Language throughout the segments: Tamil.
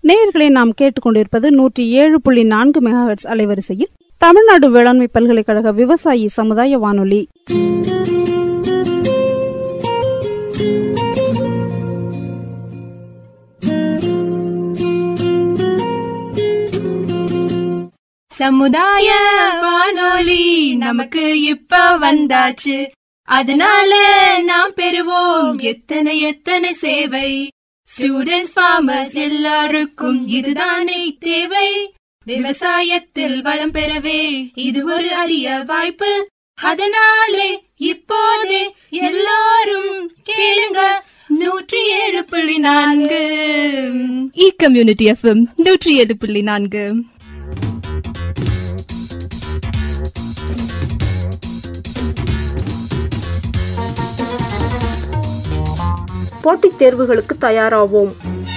நேயர்களை நாம் கேட்டுக்கொண்டிருப்பது நூற்றி ஏழு புள்ளி நான்கு மெகாஹெட்ஸ் அலைவரிசையில் தமிழ்நாடு வேளாண்மை பல்கலைக்கழக விவசாயி சமுதாய வானொலி சமுதாய வானொலி நமக்கு இப்ப வந்தாச்சு அதனால நாம் பெறுவோம் எத்தனை எத்தனை சேவை ஸ்டூடெண்ட்ஸ் ஃபார்மர்ஸ் எல்லாருக்கும் இதுதானே தேவை விவசாயத்தில் வளம் பெறவே இது ஒரு அரிய வாய்ப்பு அதனாலே இப்போதே எல்லாரும் கேளுங்க நூற்றி ஏழு புள்ளி நான்கு இ கம்யூனிட்டி எஃப்எம் நூற்றி ஏழு புள்ளி நான்கு போட்டித் தேர்வுகளுக்கு தயாராவோம்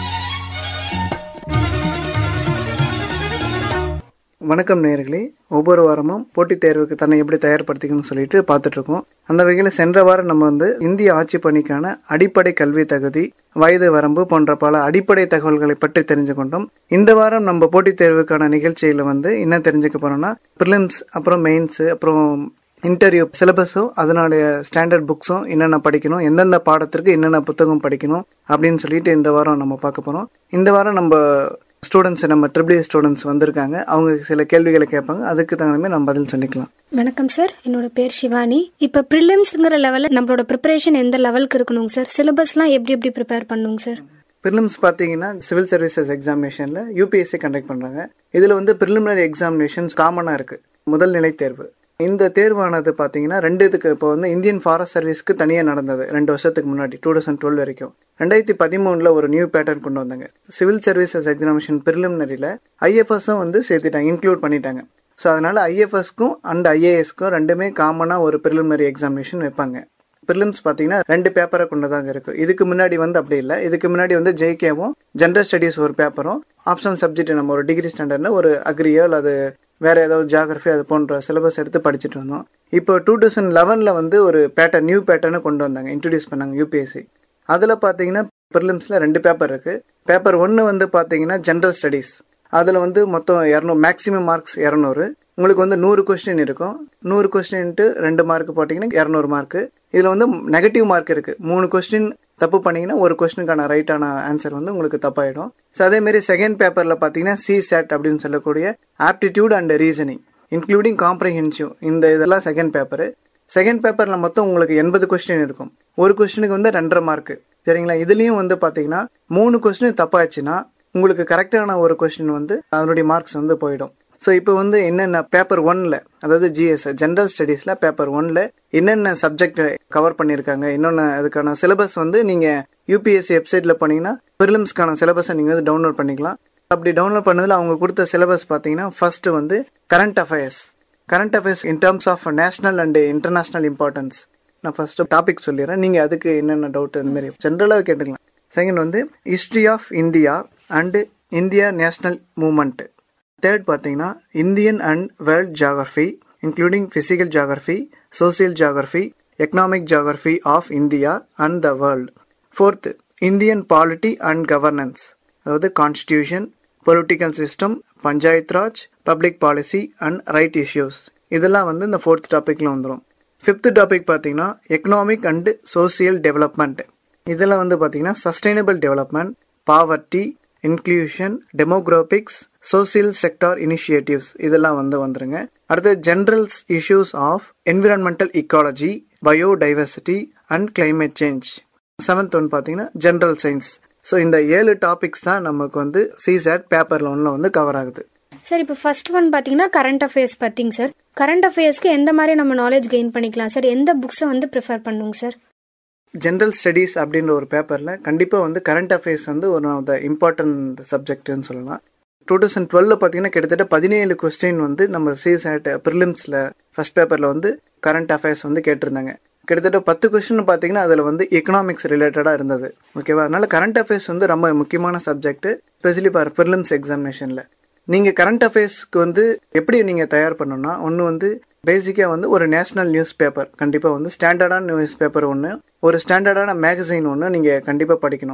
வணக்கம் நேயர்களே ஒவ்வொரு வாரமும் போட்டித் தேர்வுக்கு தன்னை எப்படி தயார்படுத்திக்கணும்னு சொல்லிட்டு பார்த்துட்டு இருக்கோம் அந்த வகையில் சென்ற வாரம் நம்ம வந்து இந்திய ஆட்சி பணிக்கான அடிப்படை கல்வி தகுதி வயது வரம்பு போன்ற பல அடிப்படை தகவல்களை பற்றி தெரிஞ்சு கொண்டோம் இந்த வாரம் நம்ம போட்டித் தேர்வுக்கான நிகழ்ச்சியில வந்து என்ன தெரிஞ்சுக்க போறோம்னா ப்ரிலிம்ஸ் அப்புறம் மெயின்ஸ் அப்புறம் இன்டர்வியூ சிலபஸும் அதனுடைய ஸ்டாண்டர்ட் புக்ஸும் என்னென்ன படிக்கணும் எந்தெந்த பாடத்திற்கு என்னென்ன புத்தகம் படிக்கணும் அப்படின்னு சொல்லிட்டு இந்த வாரம் நம்ம பார்க்க போறோம் இந்த வாரம் நம்ம ஸ்டூடெண்ட்ஸ் நம்ம ட்ரிபிள் ஸ்டூடெண்ட்ஸ் வந்திருக்காங்க அவங்க சில கேள்விகளை கேட்பாங்க அதுக்கு தகுந்த மாதிரி நம்ம பதில் சொல்லிக்கலாம் வணக்கம் சார் என்னோட பேர் சிவானி இப்போ ப்ரிலிம்ஸ்ங்கிற லெவலில் நம்மளோட ப்ரிப்பரேஷன் எந்த லெவலுக்கு இருக்கணுங்க சார் சிலபஸ்லாம் எப்படி எப்படி ப்ரிப்பேர் பண்ணுங்க சார் ப்ரிலிம்ஸ் பார்த்தீங்கன்னா சிவில் சர்வீசஸ் எக்ஸாமினேஷனில் யூபிஎஸ்சி கண்டக்ட் பண்ணுறாங்க இதில் வந்து ப்ரிலிமினரி எக்ஸாமினேஷன்ஸ் காமனாக இருக்குது முதல் நிலை தேர்வு இந்த தேர்வானது பார்த்தீங்கன்னா ரெண்டு இதுக்கு இப்போ வந்து இந்தியன் ஃபாரஸ்ட் சர்வீஸ்க்கு தனியாக நடந்தது ரெண்டு வருஷத்துக்கு முன்னாடி டூ தௌசண்ட் டுவெல் வரைக்கும் ரெண்டாயிரத்தி பதிமூணில் ஒரு நியூ பேட்டர்ன் கொண்டு வந்தாங்க சிவில் சர்வீசஸ் எக்ஸாமினேஷன் ப்ரிலிமினரியில் ஐஎஃப்எஸும் வந்து சேர்த்துட்டாங்க இன்க்ளூட் பண்ணிட்டாங்க ஸோ அதனால ஐஎஃப்எஸ்க்கும் அண்ட் ஐஏஎஸ்க்கும் ரெண்டுமே காமனாக ஒரு ப்ரிலிமினரி எக்ஸாமினேஷன் வைப்பாங்க ப்ரிலிம்ஸ் பார்த்தீங்கன்னா ரெண்டு பேப்பரை கொண்டதாங்க இருக்கு இதுக்கு முன்னாடி வந்து அப்படி இல்லை இதுக்கு முன்னாடி வந்து ஜேகேவும் ஜென்ரல் ஸ்டடீஸ் ஒரு பேப்பரும் ஆப்ஷனல் சப்ஜெக்ட் நம்ம ஒரு டிகிரி ஸ்டாண்டர்ட்ல ஒரு அக்ரியோ அல்லது வேற ஏதாவது ஜியாகிரஃபி அது போன்ற சிலபஸ் எடுத்து படிச்சுட்டு இருந்தோம் இப்போ டூ தௌசண்ட் லெவனில் வந்து ஒரு பேட்டர்ன் நியூ பேட்டர்னு கொண்டு வந்தாங்க இன்ட்ரடியூஸ் பண்ணாங்க யூபிஎஸ்சி அதில் பார்த்தீங்கன்னா ப்ரிலிம்ஸில் ரெண்டு பேப்பர் இருக்கு பேப்பர் ஒன்று வந்து பார்த்தீங்கன்னா ஜென்ரல் ஸ்டடீஸ் அதில் வந்து மொத்தம் இரநூறு மேக்ஸிமம் மார்க்ஸ் இரநூறு உங்களுக்கு வந்து நூறு கொஸ்டின் இருக்கும் நூறு கொஸ்டின்ட்டு ரெண்டு மார்க் போட்டிங்கன்னா இரநூறு மார்க்கு இதில் வந்து நெகட்டிவ் மார்க் இருக்கு மூணு கொஸ்டின் தப்பு பண்ணீங்கன்னா ஒரு கொஸ்டினுக்கான ரைட்டான ஆன்சர் வந்து உங்களுக்கு தப்பாயிடும் ஸோ அதேமாரி செகண்ட் பேப்பரில் பார்த்தீங்கன்னா சி சேட் அப்படின்னு சொல்லக்கூடிய aptitude and reasoning including comprehensive இந்த இதெல்லாம் செகண்ட் பேப்பரு செகண்ட் பேப்பரில் மொத்தம் உங்களுக்கு எண்பது கொஸ்டின் இருக்கும் ஒரு கொஸ்டினுக்கு வந்து ரெண்டரை மார்க்கு சரிங்களா இதுலேயும் வந்து பார்த்தீங்கன்னா மூணு கொஸ்டின் தப்பாச்சுன்னா உங்களுக்கு கரெக்டான ஒரு கொஸ்டின் வந்து அதனுடைய மார்க்ஸ் வந்து போயிடும் ஸோ இப்போ வந்து என்னென்ன பேப்பர் ஒன்ல அதாவது ஜிஎஸ் ஜென்ரல் ஸ்டடீஸ்ல பேப்பர் ஒன்ல என்னென்ன சப்ஜெக்ட் கவர் பண்ணியிருக்காங்க இன்னொன்று அதுக்கான சிலபஸ் வந்து நீங்க யூபிஎஸ்சி வெப்சைட்ல போனீங்கன்னா ப்ரிலிம்ஸ்க்கான சிலபஸை நீங்க வந்து டவுன்லோட் பண்ணிக்கலாம் அப்படி டவுன்லோட் பண்ணதுல அவங்க கொடுத்த சிலபஸ் பார்த்தீங்கன்னா ஃபர்ஸ்ட் வந்து current affairs current affairs in terms of national and international importance நான் ஃபர்ஸ்ட் டாபிக் சொல்லிடுறேன் நீங்க அதுக்கு என்னென்ன டவுட் இந்த மாதிரி ஜென்ரலாக கேட்டுக்கலாம் செகண்ட் வந்து history of India and India national movement third பார்த்தீங்கன்னா Indian and world geography including physical geography social geography economic geography of India and the world fourth Indian polity and governance அதாவது constitution political system panchayat raj public policy and right issues இதெல்லாம் வந்து இந்த ஃபோர்த் டாப்பிக்கில் வந்துடும் ஃபிஃப்த் டாபிக் பார்த்தீங்கன்னா எக்கனாமிக் அண்ட் சோசியல் டெவலப்மெண்ட் இதில் வந்து பார்த்தீங்கன்னா sustainable development poverty inclusion demographics social sector initiatives இதெல்லாம் வந்து வந்துருங்க அடுத்து generals issues of environmental ecology biodiversity and climate change seventh one பார்த்தீங்கன்னா ஜென்ரல் சயின்ஸ் ஸோ இந்த ஏழு டாபிக்ஸ் தான் நமக்கு வந்து சிசேட் பேப்பரில் ஒன்றில் வந்து கவர் ஆகுது சார் இப்போ ஃபர்ஸ்ட் ஒன் பார்த்தீங்கன்னா கரண்ட் அஃபேர்ஸ் பற்றிங்க சார் கரண்ட் அஃபேர்ஸ்க்கு எந்த மாதிரி நம்ம நாலேஜ் கெயின் பண்ணிக்கலாம் சார் எந்த புக்ஸை வந்து ப்ரிஃபர் பண்ணுங்க சார் ஜென்ரல் ஸ்டடீஸ் அப்படின்ற ஒரு பேப்பரில் கண்டிப்பாக வந்து கரண்ட் அஃபேர்ஸ் வந்து ஒரு ஆஃப் த இம்பார்ட்டன்ட் சப்ஜெக்ட்னு சொல்லலாம் டூ தௌசண்ட் டுவெல்ல பார்த்தீங்கன்னா கிட்டத்தட்ட பதினேழு கொஸ்டின் வந்து நம்ம சிசேட் ப்ரிலிம்ஸில் ஃபர்ஸ்ட் பேப்பரில் வந்து கரண்ட் அஃபேர்ஸ் வந்து கேட்டிருந்தாங்க கிட்டத்தட்ட பத்து கொஸ்டின் பார்த்தீங்கன்னா அதில் வந்து எக்கனாமிக்ஸ் ரிலேட்டடாக இருந்தது ஓகேவா அதனால கரண்ட் அஃபேர்ஸ் வந்து ரொம்ப முக்கியமான சப்ஜெக்ட் ஸ்பெஷலி ஃபார் ப்ரிலிம்ஸ் எக்ஸாமினேஷனில் நீங்கள் கரண்ட் அஃபேர்ஸ்க்கு வந்து எப்படி நீங்கள் தயார் பண்ணணும்னா ஒன்று வந்து பேசிக்காக வந்து ஒரு நேஷனல் நியூஸ் பேப்பர் கண்டிப்பாக வந்து ஸ்டாண்டர்டான நியூஸ் பேப்பர் ஒன்று ஒரு ஸ்டாண்டர்டான மேகசைன் ஒன்று நீங்கள் கண்டிப்பாக படிக்கணும்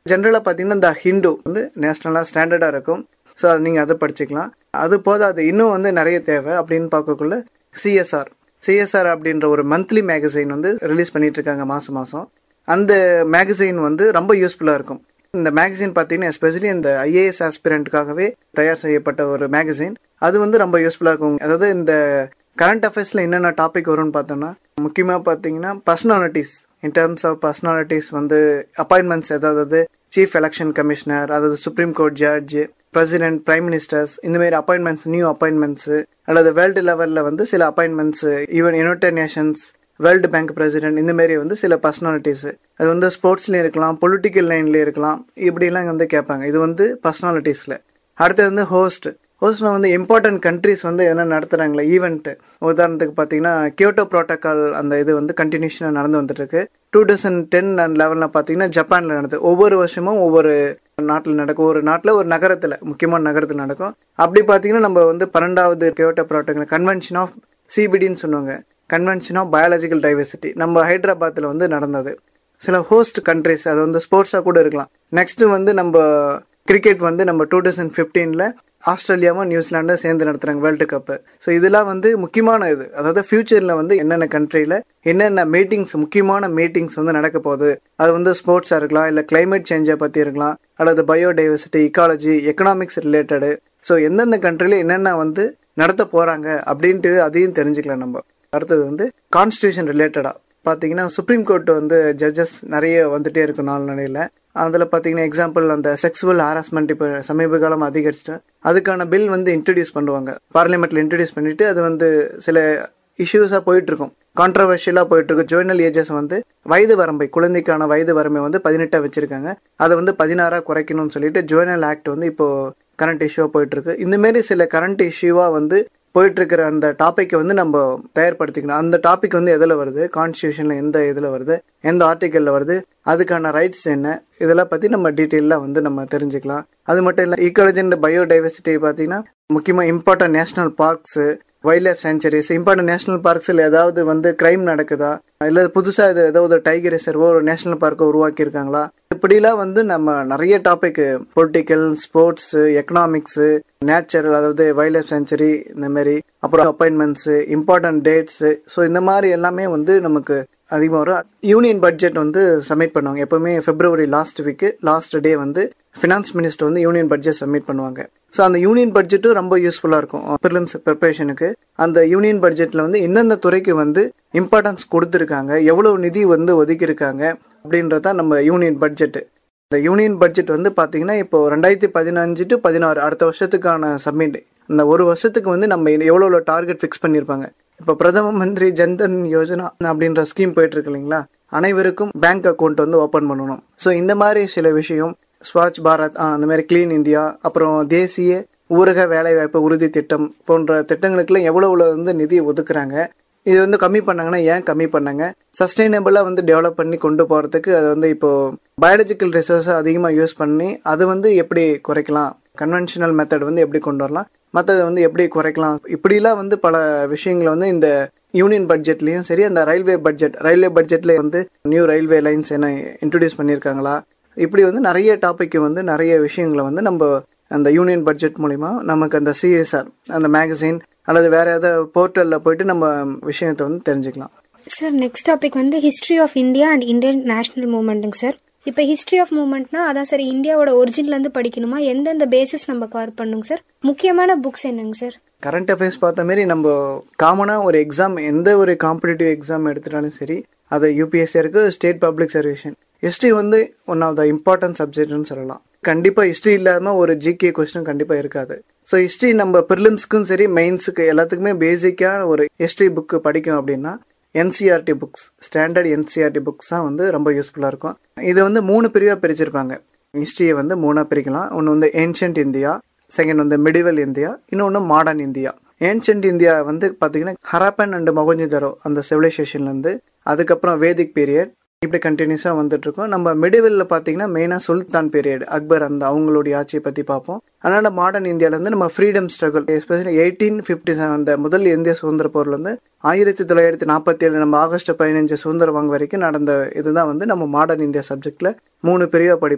ஜென்ரலாக பார்த்தீங்கன்னா இந்த ஹிந்து வந்து நேஷ்னலாக ஸ்டாண்டர்டாக இருக்கும் ஸோ அது நீங்கள் அதை படிச்சுக்கலாம் அது போது அது இன்னும் வந்து நிறைய தேவை அப்படின்னு பார்க்கக்குள்ள சிஎஸ்ஆர் சிஎஸ்ஆர் அப்படின்ற ஒரு மந்த்லி மேகசைன் வந்து ரிலீஸ் பண்ணிட்டு இருக்காங்க மாதம் மாதம் அந்த மேகசைன் வந்து ரொம்ப யூஸ்ஃபுல்லாக இருக்கும் இந்த மேகசின் பார்த்தீங்கன்னா எஸ்பெஷலி இந்த ஐஏஎஸ் ஆஸ்பிரண்ட்காகவே தயார் செய்யப்பட்ட ஒரு மேகசின் அது வந்து ரொம்ப யூஸ்ஃபுல்லாக இருக்கும் அதாவது இந்த கரண்ட் அஃபேர்ஸில் என்னென்ன டாபிக் வரும்னு பார்த்தோம்னா முக்கியமாக பார்த்தீங்கன்னா personalities in terms of personalities வந்து அப்பாயின்மெண்ட்ஸ் அதாவது சீஃப் எலெக்ஷன் கமிஷனர் அதாவது supreme court judge president prime ministers இந்த மாதிரி அப்பாயின்மெண்ட்ஸ் நியூ அப்பாயின்மெண்ட்ஸ் அல்லது வேர்ல்டு லெவலில் வந்து சில appointments even United Nations World Bank president இந்த மாதிரி வந்து சில பர்சனாலிட்டிஸ் அது வந்து ஸ்போர்ட்ஸ்லேயும் இருக்கலாம் பொலிட்டிக்கல் லைன்லேயும் இருக்கலாம் இப்படிலாம் வந்து கேட்பாங்க இது வந்து பர்சனாலிட்டிஸில் அடுத்தது வந்து ஹோஸ்ட் ஹோஸ்ட்னா வந்து இம்பார்ட்டன்ட் கண்ட்ரிஸ் வந்து என்ன நடத்துகிறாங்களே ஈவெண்ட் உதாரணத்துக்கு பார்த்தீங்கன்னா கியோட்டோ ப்ரோட்டோக்கால் அந்த இது வந்து கண்டினியூஷனாக நடந்து வந்துட்டு இருக்கு டூ தௌசண்ட் டென் அண்ட் லெவலில் பார்த்தீங்கன்னா ஜப்பானில் நடந்தது ஒவ்வொரு வருஷமும் ஒவ்வொரு நாட்டில் நடக்கும் ஒரு நாட்டில் ஒரு நகரத்தில் முக்கியமான நகரத்தில் நடக்கும் அப்படி பார்த்தீங்கன்னா நம்ம வந்து பன்னெண்டாவது கியோட்டோ ப்ரோட்டோக்கால் கன்வென்ஷன் ஆஃப் சிபிடின்னு சொன்னாங்க கன்வென்ஷன் ஆஃப் பயாலஜிக்கல் டைவர்சிட்டி நம்ம ஹைதராபாத்தில் வந்து நடந்தது சில ஹோஸ்ட் கண்ட்ரிஸ் அது வந்து ஸ்போர்ட்ஸாக கூட இருக்கலாம் நெக்ஸ்ட் வந்து நம்ம கிரிக்கெட் வந்து நம்ம டூ தௌசண்ட் ஃபிஃப்டீனில் ஆஸ்திரேலியாவும் நியூசிலாண்டும் சேர்ந்து நடத்துகிறாங்க வேர்ல்டு கப்பு ஸோ இதெல்லாம் வந்து முக்கியமான இது அதாவது ஃபியூச்சரில் வந்து என்னென்ன கண்ட்ரியில் என்னென்ன மீட்டிங்ஸ் முக்கியமான மீட்டிங்ஸ் வந்து நடக்க போகுது அது வந்து ஸ்போர்ட்ஸாக இருக்கலாம் இல்லை கிளைமேட் சேஞ்சை பற்றி இருக்கலாம் அல்லது biodiversity ecology economics related so எந்தெந்த கண்ட்ரியில் என்னென்ன வந்து நடத்த போகிறாங்க அப்படின்ட்டு அதையும் தெரிஞ்சுக்கலாம் நம்ம அடுத்தது வந்து கான்ஸ்டியூஷன் ரிலேட்டடாக பார்த்தீங்கன்னா சுப்ரீம் கோர்ட் வந்து ஜட்ஜஸ் நிறைய வந்துட்டே இருக்கும் நாலு நிலையில் அதில் பார்த்தீங்கன்னா எக்ஸாம்பிள் அந்த செக்ஸுவல் ஹாரஸ்மெண்ட் இப்போ சமீப காலம் அதிகரிச்சுட்டு அதுக்கான பில் வந்து இன்ட்ரடியூஸ் பண்ணுவாங்க பார்லிமெண்ட்டில் இன்ட்ரடியூஸ் பண்ணிட்டு அது வந்து சில இஷ்யூஸாக போயிட்டு இருக்கும் கான்ட்ரவர்ஷியலாக போயிட்டு இருக்கு ஜோயினல் ஏஜஸ் வந்து வயது வரம்பை குழந்தைக்கான வயது வரம்பை வந்து பதினெட்டாக வச்சிருக்காங்க அதை வந்து பதினாறாக குறைக்கணும்னு சொல்லிட்டு ஜோயினல் ஆக்ட் வந்து இப்போ கரண்ட் இஷ்யூவாக போயிட்டு இருக்கு இந்த மாதிரி சில கரண்ட் இஷ்யூவாக வந்து போயிட்டு இருக்கிற அந்த டாப்பிக்கை வந்து நம்ம தயார்படுத்திக்கணும் அந்த டாபிக் வந்து எதில் வருது கான்ஸ்டியூஷன்ல எந்த இதில் வருது எந்த ஆர்டிக்கலில் வருது அதுக்கான ரைட்ஸ் என்ன இதெல்லாம் பற்றி நம்ம டீட்டெயிலாக வந்து நம்ம தெரிஞ்சுக்கலாம் அது மட்டும் இல்லை ஈக்காலஜி அண்ட் பயோடைவர்சிட்டி பார்த்தீங்கன்னா முக்கியமாக important national parks wild life sanctuaries important national பார்க்ஸில் ஏதாவது வந்து கிரைம் நடக்குதா இல்லை புதுசாக இது ஏதாவது டைகர் ரிசர்வோ ஒரு நேஷனல் பார்க்கோ உருவாக்கியிருக்காங்களா இப்படிலாம் வந்து நம்ம நிறைய topic political sports economics natural அதாவது வைல்ட் லைஃப் சென்ச்சுரி இந்த மாதிரி அப்புறம் அப்பாயின்மெண்ட்ஸ் இம்பார்ட்டன்ட் டேட்ஸ் ஸோ இந்த மாதிரி எல்லாமே வந்து நமக்கு அதிகமாக வரும் யூனியன் பட்ஜெட் வந்து சப்மிட் பண்ணுவாங்க எப்பவுமே February last week last day வந்து ஃபினான்ஸ் மினிஸ்டர் வந்து யூனியன் பட்ஜெட் சப்மிட் பண்ணுவாங்க ஸோ அந்த யூனியன் பட்ஜெட்டும் ரொம்ப யூஸ்ஃபுல்லாக இருக்கும் ப்ரிலிம்ஸ் ப்ரிப்பரேஷனுக்கு அந்த யூனியன் பட்ஜெட்டில் வந்து எந்தெந்த துறைக்கு வந்து இம்பார்ட்டன்ஸ் கொடுத்துருக்காங்க எவ்வளோ நிதி வந்து ஒதுக்கியிருக்காங்க அப்படின்றத நம்ம யூனியன் பட்ஜெட்டு இந்த யூனியன் பட்ஜெட் வந்து பார்த்தீங்கன்னா இப்போ ரெண்டாயிரத்தி பதினஞ்சு டு பதினாறு அடுத்த வருஷத்துக்கான சப்மிட் இந்த ஒரு வருஷத்துக்கு வந்து நம்ம எவ்வளோ எவ்வளோ டார்கெட் ஃபிக்ஸ் பண்ணியிருப்பாங்க இப்போ பிரதம மந்திரி ஜன்தன் யோஜனா அப்படின்ற ஸ்கீம் போயிட்டு இருக்கு இல்லைங்களா அனைவருக்கும் பேங்க் அக்கௌண்ட் வந்து ஓப்பன் பண்ணணும் ஸோ இந்த மாதிரி சில விஷயம் ஸ்வச் பாரத் அந்த மாதிரி கிளீன் இந்தியா அப்புறம் தேசிய ஊரக வேலைவாய்ப்பு உறுதி திட்டம் போன்ற திட்டங்களுக்குலாம் எவ்வளோ எவ்வளோ வந்து நிதி ஒதுக்குறாங்க இது வந்து கம்மி பண்ணாங்கன்னா ஏன் கம்மி பண்ணாங்க சஸ்டைனபிளாக வந்து டெவலப் பண்ணி கொண்டு போகிறதுக்கு அது வந்து இப்போ பயாலஜிக்கல் ரிசோர்ஸை அதிகமாக யூஸ் பண்ணி அது வந்து எப்படி குறைக்கலாம் கன்வென்ஷனல் மெத்தட் வந்து எப்படி கொண்டு வரலாம் மற்றதை வந்து எப்படி குறைக்கலாம் இப்படிலாம் வந்து பல விஷயங்களை வந்து இந்த யூனியன் பட்ஜெட்லேயும் சரி அந்த ரயில்வே பட்ஜெட் ரயில்வே பட்ஜெட்ல வந்து நியூ ரயில்வே லைன்ஸ் என்ன இன்ட்ரடியூஸ் பண்ணியிருக்காங்களா இப்படி வந்து நிறைய டாபிக் வந்து நிறைய விஷயங்களை வந்து நம்ம அந்த யூனியன் பட்ஜெட் மூலிமா நமக்கு அந்த சிஎஸ்ஆர் அந்த மேகசின் அல்லது வேற ஏதாவது போர்ட்டலில் போயிட்டு நம்ம விஷயத்தை வந்து தெரிஞ்சுக்கலாம் சார் நெக்ஸ்ட் டாபிக் வந்து history of India and Indian national மூமெண்ட்டுங்க சார் இப்போ ஹிஸ்ட்ரி ஆஃப் மூமெண்ட்னா அதான் சார் இந்தியாவோட ஒரிஜின்லேருந்து படிக்கணுமா எந்தெந்த பேசிஸ் நம்ம கவர் பண்ணுங்க சார் முக்கியமான புக்ஸ் என்னங்க சார் கரண்ட் அஃபேர்ஸ் பார்த்த மாரி நம்ம காமனாக ஒரு எக்ஸாம் எந்த ஒரு காம்படிட்டிவ் எக்ஸாம் எடுத்துட்டாலும் சரி அது யூபிஎஸ்சி இருக்கு ஸ்டேட் பப்ளிக் சர்வீஷன் ஹிஸ்ட்ரி வந்து ஒன் ஆஃப் த இம்பார்ட்டன்ட் சப்ஜெக்ட்னு சொல்லலாம் கண்டிப்பாக ஹிஸ்ட்ரி இல்லாமல் ஒரு ஜிகே கொஸ்டின் கண்டிப்பாக இருக்காது ஸோ ஹிஸ்ட்ரி நம்ம ப்ரிலிம்ஸ்க்கும் சரி மெயின்ஸுக்கு எல்லாத்துக்குமே பேசிக்காக ஒரு ஹிஸ்ட்ரி புக்கு படிக்கணும் அப்படின்னா NCERT books standard NCERT books தான் வந்து ரொம்ப யூஸ்ஃபுல்லாக இருக்கும் இது வந்து மூணு பிரிவாக பிரிச்சிருப்பாங்க ஹிஸ்ட்ரியை வந்து மூணாக பிரிக்கலாம் ஒன்று வந்து ஏன்ஷியன்ட் இந்தியா செகண்ட் வந்து மிடிவல் இந்தியா இன்னொன்று மாடர்ன் இந்தியா ஏன்ஷியன்ட் இந்தியா வந்து பார்த்தீங்கன்னா ஹராப்பன் அண்ட் மொகஞ்சிதரோ அந்த சிவிலைசேஷன்லேருந்து அதுக்கப்புறம் வேதிக் பீரியட் இப்படி கண்டினியூஸாக வந்துட்டு இருக்கோம் நம்ம மிடிவெல்ல பார்த்தீங்கன்னா மெயினாக சுல்தான் பீரியட் அக்பர் அந்த அவங்களுடைய ஆட்சியை பற்றி பார்ப்போம் அதனால மாடர்ன் இந்தியாவிலேருந்து நம்ம freedom struggle especially eighteen fifty seven அந்த முதல் இந்திய சுதந்திர போர்லேருந்து ஆயிரத்தி தொள்ளாயிரத்தி நாற்பத்தி ஏழு நம்ம ஆகஸ்ட் பதினஞ்சு சுதந்திரம் வாங்க வரைக்கும் நடந்த இதுதான் வந்து நம்ம மாடர்ன் இந்தியா சப்ஜெக்டில் மூணு பிரிவாக படிப்போம்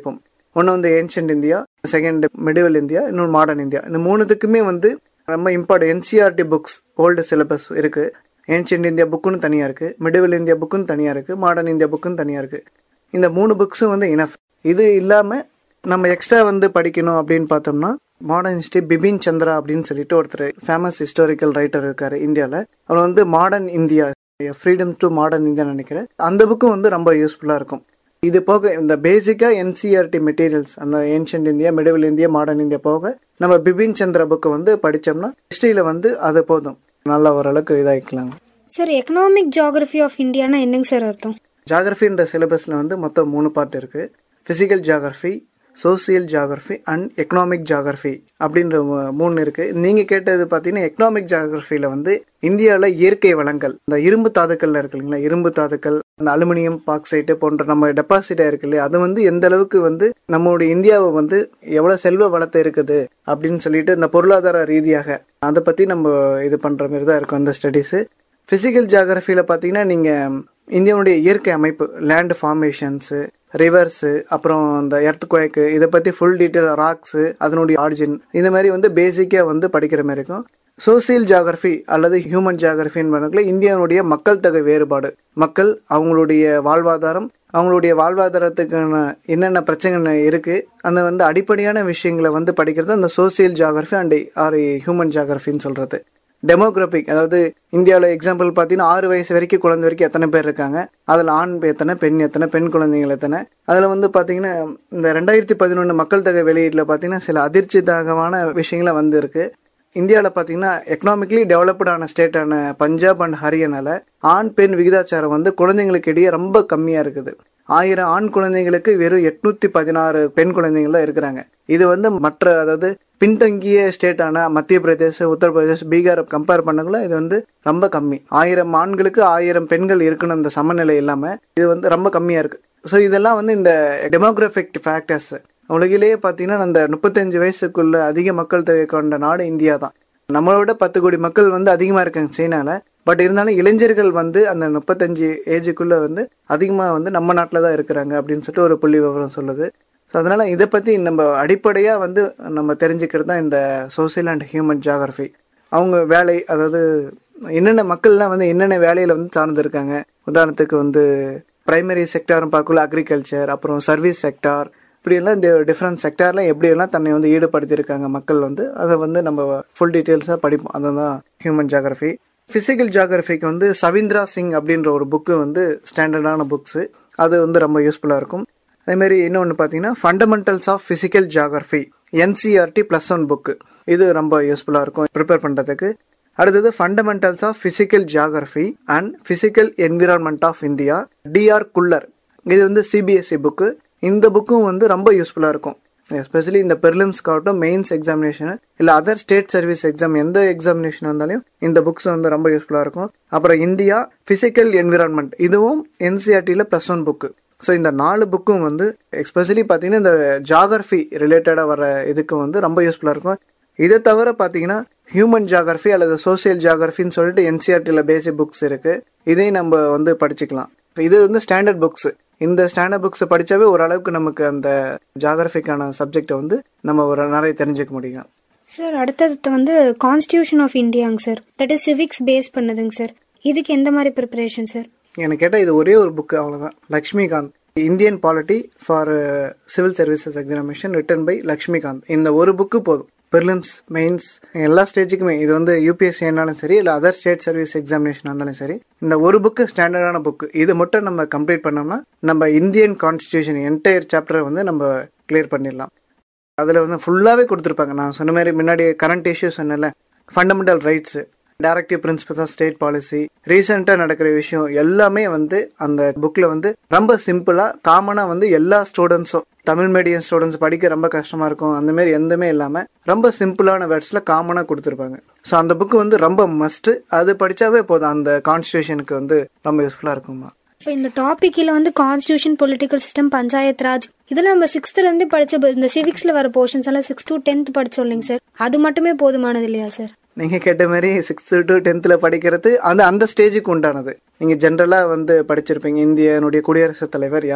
ஒன்று வந்து ancient India second medieval India இன்னொன்று மாடர்ன் இந்தியா இந்த மூணுத்துக்குமே வந்து ரொம்ப important NCERT books old syllabus இருக்கு ஏன்ஷியன்ட் இந்தியா புக்குன்னு தனியாக இருக்கு மிடிவல் இந்தியா புக்குன்னு தனியாக இருக்கு மாடர்ன் இந்தியா புக்குன்னு தனியாக இருக்கு இந்த மூணு புக்ஸும் வந்து இனஃப் இது இல்லாமல் நம்ம எக்ஸ்ட்ரா வந்து படிக்கணும் அப்படின்னு பார்த்தோம்னா மாடர்ன் ஹிஸ்டரி பிபின் சந்திரா அப்படின்னு சொல்லிட்டு ஒருத்தர் ஃபேமஸ் ஹிஸ்டாரிக்கல் ரைட்டர் இருக்காரு இந்தியாவில் அவர் வந்து modern India freedom to modern India நினைக்கிறேன் அந்த புக்கும் வந்து ரொம்ப யூஸ்ஃபுல்லாக இருக்கும் இது போக இந்த பேசிக்காக என்சிஆர்டி மெட்டீரியல்ஸ் அந்த ancient India medieval India modern India போக நம்ம பிபின் சந்திரா புக்கை வந்து படித்தோம்னா ஹிஸ்ட்ரியில் வந்து அது போதும் நல்லா ஓரளவுக்கு இதாகிக்கலாங்க சார் எக்கனாமிக் ஜியாகிரபி ஆஃப் இந்தியானா என்னங்க சார் அர்த்தம் ஜாகிரஃபின்ற சிலபஸில் வந்து மொத்தம் மூணு பார்ட் இருக்குது physical geography social geography and economic geography அப்படின்ற மூ- மூணு இருக்குது நீங்கள் கேட்டது பார்த்தீங்கன்னா எக்கனாமிக் ஜாகிரஃபியில் வந்து இந்தியாவில் இயற்கை வளங்கள் இந்த இரும்பு தாதுக்கள்ல இருக்கு இல்லைங்களா இரும்பு தாதுக்கள் அந்த அலுமினியம் பாக்சைட்டு போன்ற நம்ம டெபாசிட்டாக இருக்கு இல்லையா அது வந்து எந்த அளவுக்கு வந்து நம்மளுடைய இந்தியாவை வந்து எவ்வளோ செல்வ வளத்தை இருக்குது அப்படின்னு சொல்லிட்டு இந்த பொருளாதார ரீதியாக அதை பற்றி நம்ம இது பண்ணுற மாதிரி தான் இருக்கும் அந்த ஸ்டடீஸு ஃபிசிக்கல் ஜியாகிரஃபியில் பார்த்தீங்கன்னா நீங்கள் இந்தியாவுடைய இயற்கை அமைப்பு லேண்ட் ஃபார்மேஷன்ஸு ரிவர்ஸு அப்புறம் இந்த எர்த் குவைக்கு இதை பற்றி ஃபுல் டீட்டெயில் ராக்ஸு அதனுடைய ஆரிஜின் இந்த மாதிரி வந்து பேசிக்காக வந்து படிக்கிற மாதிரி இருக்கும் சோசியல் ஜியாகிரஃபி அல்லது ஹியூமன் ஜியாகிரஃபின்னு பண்ணக்குள்ள இந்தியாவுடைய மக்கள் தொகை வேறுபாடு மக்கள் அவங்களுடைய வாழ்வாதாரம் அவங்களுடைய வாழ்வாதாரத்துக்கான என்னென்ன பிரச்சனைகள் இருக்குது அந்த வந்து அடிப்படையான விஷயங்களை வந்து படிக்கிறது அந்த social geography and or human ஜியாகிரஃபின்னு சொல்கிறது டெமோகிராபிக் அதாவது இந்தியாவில் எக்ஸாம்பிள் பார்த்தீங்கன்னா ஆறு வயசு வரைக்கும் குழந்தை வரைக்கும் எத்தனை பேர் இருக்காங்க அதில் ஆண் எத்தனை பெண் எத்தனை பெண் குழந்தைகள் எத்தனை அதில் வந்து பார்த்தீங்கன்னா இந்த ரெண்டாயிரத்தி பதினொன்று மக்கள் தொகை வெளியீட்டில் பார்த்தீங்கன்னா சில அதிர்ச்சிதாகமான விஷயங்களை வந்து இருக்கு இந்தியாவில் பார்த்தீங்கன்னா எக்கனாமிக்கலி டெவலப்டான ஸ்டேட்டான பஞ்சாப் அண்ட் ஹரியானால ஆண் பெண் விகிதாச்சாரம் வந்து குழந்தைங்களுக்கு இடையே ரொம்ப கம்மியாக இருக்குது ஆயிரம் ஆண் குழந்தைங்களுக்கு வெறும் எட்நூத்தி பதினாறு பெண் குழந்தைகள் தான் இருக்கிறாங்க இது வந்து மற்ற அதாவது பின்தங்கிய ஸ்டேட்டான மத்திய பிரதேஷ் உத்தரப்பிரதேஷ் பீகார் கம்பேர் பண்ணக்குள்ள இது வந்து ரொம்ப கம்மி ஆயிரம் ஆண்களுக்கு ஆயிரம் பெண்கள் இருக்கணும் இந்த சமநிலை இல்லாம இது வந்து ரொம்ப கம்மியா இருக்கு ஸோ இதெல்லாம் வந்து இந்த டெமோகிராஃபிக் ஃபேக்டர்ஸ் உலகிலேயே பார்த்தீங்கன்னா அந்த முப்பத்தஞ்சு வயசுக்குள்ள அதிக மக்கள் தொகை கொண்ட நாடு இந்தியா தான் நம்மளோட பத்து கோடி மக்கள் வந்து அதிகமாக இருக்காங்க சீனால பட் இருந்தாலும் இளைஞர்கள் வந்து அந்த முப்பத்தஞ்சு ஏஜுக்குள்ள வந்து அதிகமாக வந்து நம்ம நாட்டில் தான் இருக்கிறாங்க அப்படின்னு சொல்லிட்டு ஒரு புள்ளி விவரம் சொல்லுது ஸோ அதனால இதை பற்றி நம்ம அடிப்படையாக வந்து நம்ம தெரிஞ்சுக்கிறது தான் இந்த சோசியல் அண்ட் ஹியூமன் ஜியாகிரஃபி அவங்க வேலை அதாவது என்னென்ன மக்கள்லாம் வந்து என்னென்ன வேலையில் வந்து சார்ந்து இருக்காங்க உதாரணத்துக்கு வந்து பிரைமரி செக்டார்னு பார்க்கல அக்ரிகல்ச்சர் அப்புறம் சர்வீஸ் செக்டார் இப்படியெல்லாம் இந்த டிஃப்ரெண்ட் செக்டாரில் எப்படியெல்லாம் தன்னை வந்து ஈடுபடுத்தியிருக்காங்க மக்கள் வந்து அதை வந்து நம்ம ஃபுல் டீட்டெயில்ஸாக படிப்போம் அதுதான் ஹியூமன் ஜியாகிரஃபி ஃபிசிக்கல் ஜியாகிரஃபிக்கு வந்து சவீந்திரா சிங் அப்படின்ற ஒரு புக்கு வந்து ஸ்டாண்டர்டான புக்ஸு அது வந்து ரொம்ப யூஸ்ஃபுல்லாக இருக்கும் அதேமாரி இன்னொன்று பார்த்தீங்கன்னா fundamentals of physical geography NCERT plus one book இது ரொம்ப யூஸ்ஃபுல்லாக இருக்கும் ப்ரிப்பேர் பண்ணுறதுக்கு அடுத்தது fundamentals of physical geography and physical environment of India TR Khullar இது வந்து சிபிஎஸ்சி புக்கு இந்த புக்கும் வந்து ரொம்ப யூஸ்ஃபுல்லாக இருக்கும் எஸ்பெஷலி இந்த பெர்லிம்ஸ்க்காகட்டும் மெயின்ஸ் எக்ஸாமினேஷன் இல்லை அதர் ஸ்டேட் சர்வீஸ் எக்ஸாம் எந்த எக்ஸாமினேஷன் வந்தாலும் இந்த புக்ஸ் வந்து ரொம்ப யூஸ்ஃபுல்லாக இருக்கும் அப்புறம் இந்தியா ஃபிசிக்கல் என்விரான்மெண்ட் இதுவும் என்சிஆர்டியில் ப்ளஸ் ஒன் புக்கு ஸோ இந்த நாலு புக்கும் வந்து எஸ்பெஷலி பார்த்தீங்கன்னா இந்த ஜாகிரஃபி ரிலேட்டடாக வர இதுக்கு வந்து ரொம்ப யூஸ்ஃபுல்லாக இருக்கும் இதை தவிர பார்த்தீங்கன்னா ஹியூமன் ஜியாகிரஃபி அல்லது சோசியல் ஜியாகிரஃபின்னு சொல்லிட்டு என்சிஆர்டியில் பேசிக் புக்ஸ் இருக்கு இதையும் நம்ம வந்து படிச்சுக்கலாம் இது வந்து ஸ்டாண்டர்ட் புக்ஸ் இந்த ஸ்டாண்டர்ட் புக்ஸ் படித்தாவே ஓரளவுக்கு நமக்கு அந்த ஜியாகிரஃபிக்கான சப்ஜெக்டை வந்து நம்ம ஒரு நிறைய தெரிஞ்சுக்க முடியும் சார் அடுத்தது வந்து கான்ஸ்டியூஷன் ஆஃப் இந்தியாங்க sir that is civics face பண்ணுதுங்க சார் இதுக்கு எந்த மாதிரி ப்ரிப்பரேஷன் சார் எனக்கு கேட்டால் இது ஒரே ஒரு புக்கு அவ்வளோதான் Laxmikanth Indian polity for civil services examination written by Laxmikanth இந்த ஒரு புக்கு போதும் ப்ரிலிம்ஸ் மெயின்ஸ் எல்லா ஸ்டேஜுக்குமே இது வந்து யூபிஎஸ்சி ஆனாலும் சரி இல்லை அதர் ஸ்டேட் சர்வீஸ் எக்ஸாமினேஷன் இருந்தாலும் சரி இந்த ஒரு புக்கு ஸ்டாண்டர்டான புக்கு இது மட்டும் நம்ம கம்ப்ளீட் பண்ணோம்னா நம்ம இந்தியன் கான்ஸ்டியூஷன் என்டையர் சாப்டரை வந்து நம்ம கிளியர் பண்ணிடலாம் அதில் வந்து ஃபுல்லாகவே கொடுத்துருப்பாங்க நான் சொன்ன மாதிரி முன்னாடி கரண்ட் இஷ்யூ சொன்னல fundamental rights directive principles of state policy ரீசெண்டாக நடக்கிற விஷயம் எல்லாமே வந்து அந்த புக்கில் வந்து ரொம்ப சிம்பிளாக காமனாக வந்து எல்லா ஸ்டூடெண்ட்ஸும் தமிழ் மீடியம் ஸ்டூடெண்ட்ஸ் படிக்க ரொம்ப கஷ்டமாக இருக்கும் அந்த மாதிரி எதுவுமே இல்லாமல் ரொம்ப சிம்பிளான வேர்ட்ஸில் காமனாக கொடுத்துருப்பாங்க ஸோ அந்த புக்கு வந்து ரொம்ப மஸ்ட்டு அது படித்தாவே போதும் அந்த கான்ஸ்டியூஷனுக்கு வந்து ரொம்ப யூஸ்ஃபுல்லாக இருக்குமா இப்போ இந்த டாபிக்கில் வந்து constitution political system panchayat raj இதெல்லாம் நம்ம சிக்ஸ்த்லேருந்து படிச்ச ப- இந்த சிவிக்ஸில் வர போர்ஷன்ஸ் எல்லாம் சிக்ஸ் டு டென்த் படிச்சோம் இல்லைங்க சார் அது மட்டுமே போதுமானது இல்லையா சார் நீங்கள் கேட்ட மாதிரி சிக்ஸ்த்து டு டென்த்தில் படிக்கிறது அந்த அந்த ஸ்டேஜுக்கு உண்டானது நீங்கள் ஜென்ரலாக வந்து படிச்சிருப்பீங்க இந்தியனுடைய குடியரசுத் தலைவர் யார்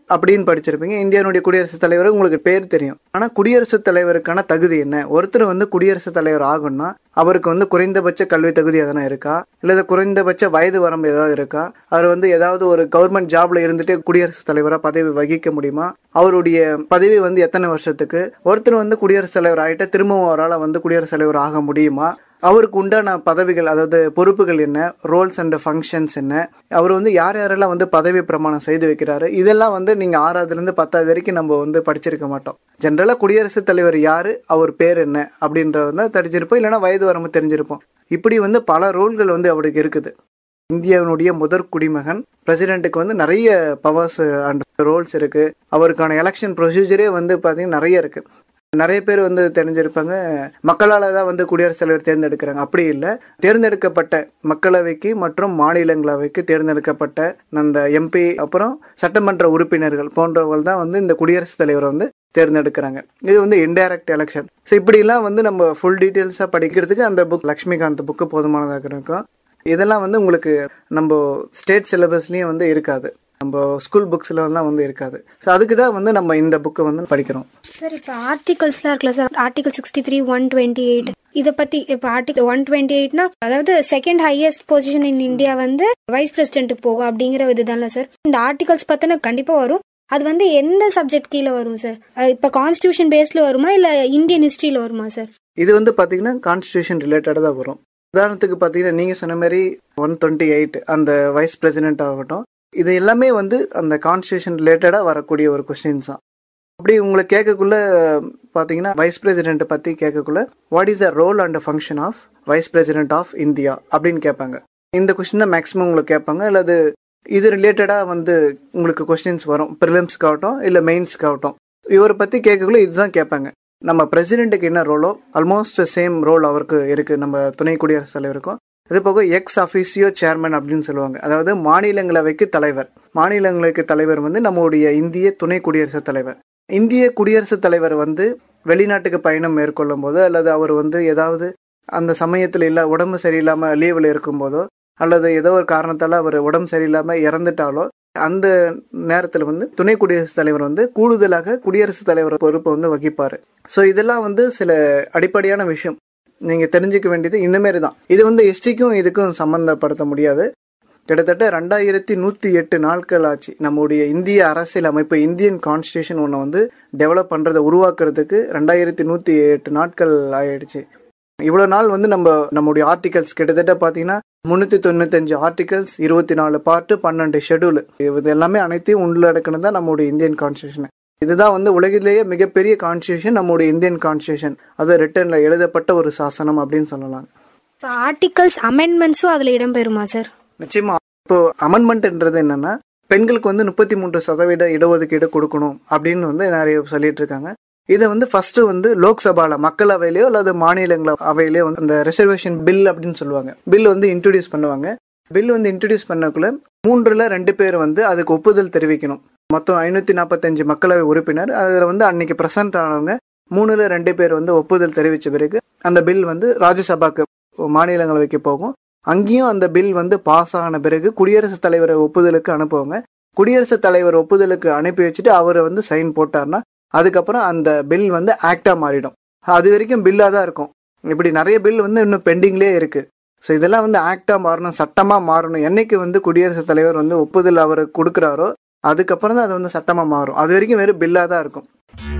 அப்படின்னு படிச்சிருப்பீங்க இந்தியாவுடைய குடியரசுத் தலைவர் உங்களுக்கு பேர் தெரியும் ஆனா குடியரசுத் தலைவருக்கான தகுதி என்ன ஒருத்தர் வந்து குடியரசுத் தலைவர் ஆகணும்னா அவருக்கு வந்து குறைந்தபட்ச கல்வி தகுதி எதனா இருக்கா இல்ல குறைந்தபட்ச வயது வரம்பு ஏதாவது இருக்கா அவர் வந்து ஏதாவது ஒரு கவர்மெண்ட் ஜாப்ல இருந்துட்டு குடியரசுத் தலைவரா பதவி வகிக்க முடியுமா அவருடைய பதவி வந்து எத்தனை வருஷத்துக்கு ஒருத்தர் வந்து குடியரசுத் தலைவர் ஆயிட்டு திரும்பவும் அவரால் வந்து குடியரசுத் தலைவர் ஆக முடியுமா அவருக்கு உண்டான பதவிகள் அதாவது பொறுப்புகள் என்ன ரோல்ஸ் அண்ட் ஃபங்க்ஷன்ஸ் என்ன அவர் வந்து யார் யாரெல்லாம் வந்து பதவி பிரமாணம் செய்து வைக்கிறாரு இதெல்லாம் வந்து நீங்க ஆறாவதுல இருந்து பத்தாவது வரைக்கும் நம்ம வந்து படிச்சிருக்க மாட்டோம் ஜென்ரலா குடியரசுத் தலைவர் யாரு அவர் பேர் என்ன அப்படின்றத வந்து தெரிஞ்சிருப்போம் இல்லைன்னா வயது வரம்பு தெரிஞ்சிருப்போம் இப்படி வந்து பல ரோல்கள் வந்து அவருக்கு இருக்குது இந்தியாவினுடைய முதற் குடிமகன் பிரசிடென்ட்டுக்கு வந்து நிறைய பவர்ஸ் அண்ட் ரோல்ஸ் இருக்கு அவருக்கான எலெக்ஷன் ப்ரொசீஜரே வந்து பார்த்தீங்கன்னா நிறைய இருக்கு நிறைய பேர் வந்து தெரிஞ்சிருப்பாங்க மக்களால் தான் வந்து குடியரசுத் தலைவர் தேர்ந்தெடுக்கிறாங்க அப்படி இல்லை தேர்ந்தெடுக்கப்பட்ட மக்களவைக்கு மற்றும் மாநிலங்களவைக்கு தேர்ந்தெடுக்கப்பட்ட அந்த எம்பி அப்புறம் சட்டமன்ற உறுப்பினர்கள் போன்றவர்கள் தான் வந்து இந்த குடியரசுத் தலைவரை வந்து தேர்ந்தெடுக்கிறாங்க இது வந்து இன்டைரக்ட் எலெக்ஷன் ஸோ இப்படிலாம் வந்து நம்ம ஃபுல் டீட்டெயில்ஸாக படிக்கிறதுக்கு அந்த புக் லக்ஷ்மிகாந்த் புக்கு போதுமானதாக இருக்கும் இதெல்லாம் வந்து உங்களுக்கு நம்ம ஸ்டேட் சிலபஸ்லேயும் வந்து இருக்காது நம்ம ஸ்கூல் புக்ஸ்ல எல்லாம் வந்து இருக்காது ஸோ அதுக்கு தான் வந்து நம்ம இந்த புக்கை வந்து படிக்கிறோம் சார் இப்போ ஆர்டிகல்ஸ்லாம் இருக்குல்ல sir article sixty three one twenty eight இதை பத்தி இப்போ ஆர்டிகல் ஒன் டுவெண்ட்டி எயிட்னா அதாவது second highest position in India வந்து வைஸ் பிரசிடென்ட்டுக்கு போகும் அப்படிங்கிற இதுதான்ல சார் இந்த ஆர்டிகல்ஸ் பத்தின கண்டிப்பா வரும் அது வந்து எந்த சப்ஜெக்ட் கீழே வரும் சார் இப்போ கான்ஸ்டியூஷன் பேஸ்ல வருமா இல்ல இந்தியன் ஹிஸ்டரியில வருமா சார் இது வந்து பார்த்தீங்கன்னா கான்ஸ்டியூஷன் ரிலேட்டடாக தான் வரும் உதாரணத்துக்கு பார்த்தீங்கன்னா நீங்கள் சொன்ன மாதிரி ஒன் டுவெண்ட்டி எயிட் அந்த வைஸ் பிரசிடென்ட் ஆகட்டும் இது எல்லாமே வந்து அந்த கான்ஸ்டியூஷன் ரிலேட்டடாக வரக்கூடிய ஒரு கொஸ்டின்ஸ் தான் அப்படி உங்களை கேட்கக்குள்ள பார்த்தீங்கன்னா வைஸ் பிரசிடென்ட் பற்றி கேட்கக்குள்ள what is the role and function of vice president of India அப்படின்னு கேட்பாங்க இந்த கொஸ்டின் தான் மேக்ஸிமம் உங்களுக்கு கேட்பாங்க அல்லது இது ரிலேட்டடாக வந்து உங்களுக்கு கொஸ்டின்ஸ் வரும் ப்ரிலிம்ஸ்க்காகட்டும் இல்லை மெயின்ஸ்க்காகட்டும் இவரை பற்றி கேட்கக்குள்ள இதுதான் கேட்பாங்க நம்ம பிரசிடென்ட்டுக்கு என்ன ரோலோ ஆல்மோஸ்ட் சேம் ரோல் அவருக்கு இருக்கு நம்ம துணை குடியரசுத் தலைவருக்கும் இது போக எக்ஸ் அஃபிசியோ சேர்மன் அப்படின்னு சொல்லுவாங்க அதாவது மாநிலங்களவைக்கு தலைவர் மாநிலங்களவைக்கு தலைவர் வந்து நம்முடைய இந்திய துணை குடியரசுத் தலைவர் இந்திய குடியரசுத் தலைவர் வந்து வெளிநாட்டுக்கு பயணம் மேற்கொள்ளும் போது அல்லது அவர் வந்து ஏதாவது அந்த சமயத்தில் இல்லை உடம்பு சரியில்லாமல் லீவில் இருக்கும்போதோ அல்லது ஏதோ ஒரு காரணத்தால் அவர் உடம்பு சரியில்லாமல் இறந்துட்டாலோ அந்த நேரத்தில் வந்து துணை குடியரசுத் தலைவர் வந்து கூடுதலாக குடியரசுத் தலைவர் பொறுப்பை வந்து வகிப்பார் ஸோ இதெல்லாம் வந்து சில அடிப்படையான விஷயம் நீங்கள் தெரிஞ்சுக்க வேண்டியது இந்த மாதிரி தான் இது வந்து எஸ்டிக்கும் இதுக்கும் சம்மந்தப்படுத்த முடியாது கிட்டத்தட்ட ரெண்டாயிரத்தி நூற்றி எட்டு நாட்கள் ஆச்சு நம்முடைய இந்திய அரசியல் அமைப்பு இந்தியன் கான்ஸ்டியூஷன் ஒன்று வந்து டெவலப் பண்ணுறதை உருவாக்குறதுக்கு ரெண்டாயிரத்தி நூற்றி எட்டு நாட்கள் ஆயிடுச்சு இவ்வளோ நாள் வந்து நம்ம நம்முடைய ஆர்டிகல்ஸ் கிட்டத்தட்ட பார்த்தீங்கன்னா முந்நூற்றி தொண்ணூத்தஞ்சு ஆர்டிகல்ஸ் இருபத்தி நாலு பார்ட்டு பன்னெண்டு ஷெடியூல் இது எல்லாமே அனைத்தையும் உள்ளடக்கணும் தான் நம்முடைய இந்தியன் கான்ஸ்டியூஷன் இதுதான் வந்து உலகிலேயே மிகப்பெரிய கான்ஸ்டியூஷன் நம்முடைய இந்தியன் கான்ஸ்டியூஷன் அது ரிட்டர்னில் எழுதப்பட்ட ஒரு சாசனம் அப்படின்னு சொல்லலாம் இப்போ ஆர்டிகல்ஸ் அமெண்ட்மெண்ட்ஸும் அதுல இடம்பெறுமா சார் நிச்சயமா இப்போ அமெண்ட்மெண்ட்ன்றது என்னன்னா பெண்களுக்கு வந்து முப்பத்தி மூன்று சதவீத இடஒதுக்கீடு கொடுக்கணும் அப்படின்னு வந்து நிறைய சொல்லிட்டு இருக்காங்க இதை வந்து ஃபர்ஸ்ட் வந்து லோக்சபால மக்களவையிலயோ அல்லது மாநிலங்கள அவையிலயோ வந்து அந்த ரிசர்வேஷன் பில் அப்படின்னு சொல்லுவாங்க பில் வந்து இன்ட்ரடியூஸ் பண்ணுவாங்க பில் வந்து இன்ட்ரடியூஸ் பண்ணக்குள்ள மூன்றுல ரெண்டு பேர் வந்து அதுக்கு ஒப்புதல் தெரிவிக்கணும் மொத்தம் ஐநூத்தி நாற்பத்தஞ்சு மக்களவை உறுப்பினர் அதில் வந்து அன்னைக்கு பிரசன்ட் ஆனவங்க மூணுல ரெண்டு பேர் வந்து ஒப்புதல் தெரிவிச்ச பிறகு அந்த பில் வந்து ராஜ்யசபாக்கு மாநிலங்களவைக்கு போகும் அங்கேயும் அந்த பில் வந்து பாஸ் ஆன பிறகு குடியரசுத் தலைவர் ஒப்புதலுக்கு அனுப்புவாங்க குடியரசுத் தலைவர் ஒப்புதலுக்கு அனுப்பி வச்சுட்டு அவர் வந்து சைன் போட்டார்னா அதுக்கப்புறம் அந்த பில் வந்து ஆக்டா மாறிடும் அது வரைக்கும் பில்லாக தான் இருக்கும் இப்படி நிறைய பில் வந்து இன்னும் பெண்டிங்லேயே இருக்கு ஸோ இதெல்லாம் வந்து ஆக்டா மாறணும் சட்டமாக மாறணும் என்னைக்கு வந்து குடியரசுத் தலைவர் வந்து ஒப்புதல் அவர் கொடுக்குறாரோ அதுக்கப்புறம் தான் அது வந்து சட்டமாக மாறும் அது வரைக்கும் வெறும் பில்லாக தான் இருக்கும்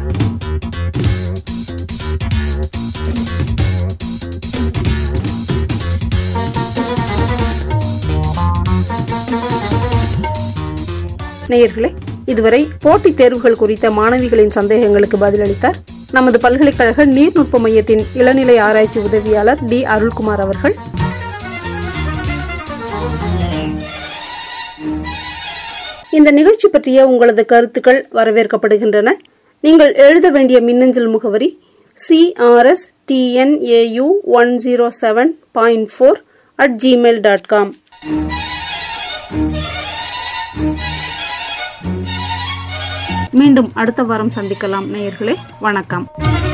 நேயர்களே இதுவரை போட்டித் தேர்வுகள் குறித்த மாணவிகளின் சந்தேகங்களுக்கு பதிலளித்தார் நமது பல்கலைக்கழக நீர்நுட்ப மையத்தின் இளநிலை ஆராய்ச்சி உதவியாளர் டி அருள்குமார் அவர்கள் இந்த நிகழ்ச்சி பற்றிய உங்களது கருத்துக்கள் வரவேற்கப்படுகின்றன நீங்கள் எழுத வேண்டிய மின்னஞ்சல் முகவரி CRS TNAU one zero seven point four at Gmail dot com மீண்டும் அடுத்த வாரம் சந்திக்கலாம் நேயர்களே வணக்கம்